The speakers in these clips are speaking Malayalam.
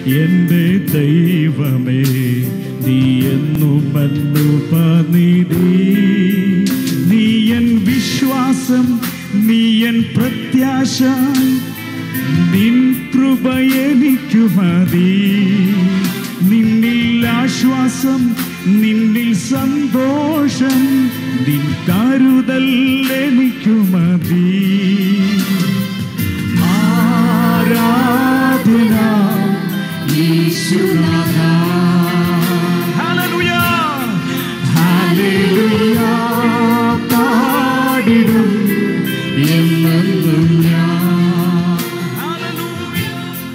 എൻ്റെ ദൈവമേ നീ എന്നുമന്നുപനിധി നീ എൻ വിശ്വാസം നീ എൻ പ്രത്യാശ നിൻ കൃപ എനിക്കു മതി നിന്നിൽ ആശ്വാസം നിന്നിൽ സന്തോഷം നിൻ കരുതൽ എനിക്കു മതി ആരാധന യേശുനാഥ ഹല്ലേലൂയ ഹല്ലേലൂയ പാടിടും എന്നെന്നും ഞാൻ ഹല്ലേലൂയ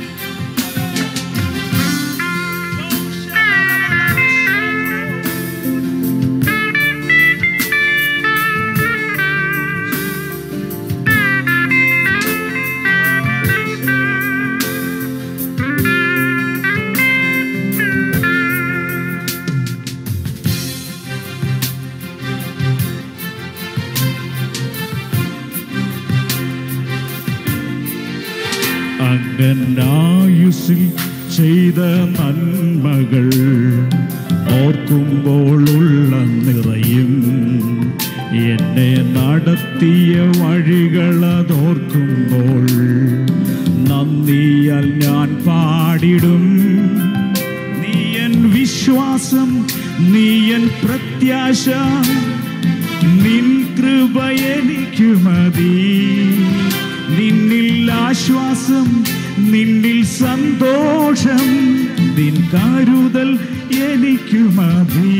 അങ്ങനായുസിൽ ചെയ്ത നന്മകൾ ഓർക്കുമ്പോൾ ഉള്ള നിറയും എന്നെ നടത്തിയ വഴികൾ അതോർക്കുമ്പോൾ നന്ദിയാൽ ഞാൻ പാടിടും നീ എൻ വിശ്വാസം നീ എൻ പ്രത്യാശ നിൻ കൃപ എനിക്കു മതി നിന്നിൽ ആശ്വാസം നിന്നിൽ സന്തോഷം നിൻ കരുതൽ എനിക്കു മതി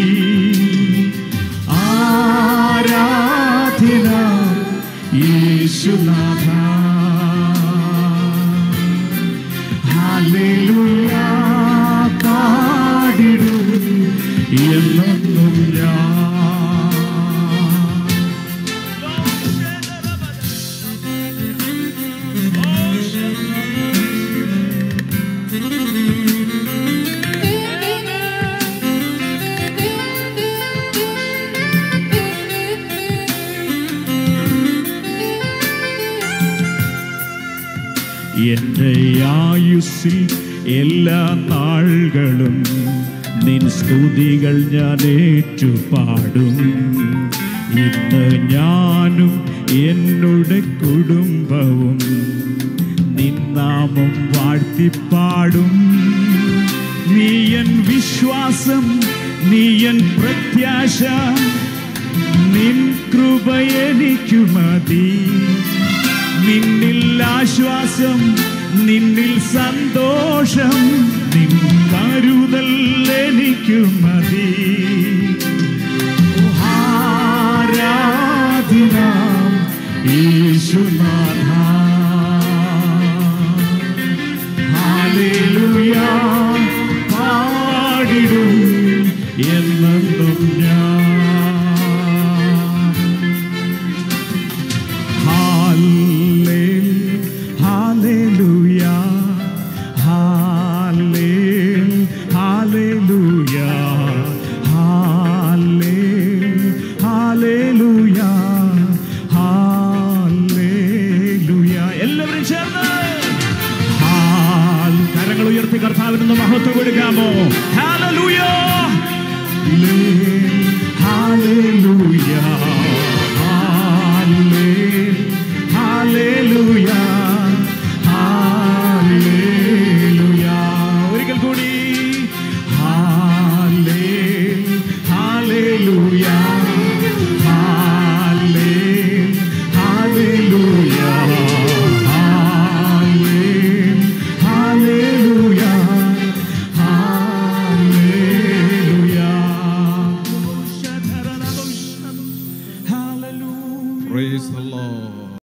ആരാധന യേശുനാഥ ഹല്ലേലൂയ പാടിടും എന്നും ഞാൻ എൻ്റെ ആയുസ്സിൽ എല്ലാ നാളുകളും നിൻ സ്തുതികൾ ഞാൻ ഏറ്റുപാടും ഇന്ന് ഞാനും എന്നുടെ കുടുംബവും നിന്നാമം വാഴ്ത്തിപ്പാടും നീയൻ വിശ്വാസം നീയൻ പ്രത്യാശ നിൻ കൃപ എനിക്കു മതി നിന്നിൽ ആശ്വാസം നിന്നിൽ സന്തോഷം നിൻ കരുതൽ എനിക്കു മതി ആരാധന യേശുനാഥ ഹല്ലേലൂയ പാടിടും എന്നെന്നും ഞാൻ Hallel, hallelujah, hallel, hallelujah, hallel, hallelujah, hallelujah. എല്ലാവരും ചേർന്ന് ഹാൽ കരങ്ങൾ ഉയർത്തി കർത്താവിനൊന്ന് മഹത്വം കൊടുക്കാമോ ഹാലലൂയ ഹാലലൂയ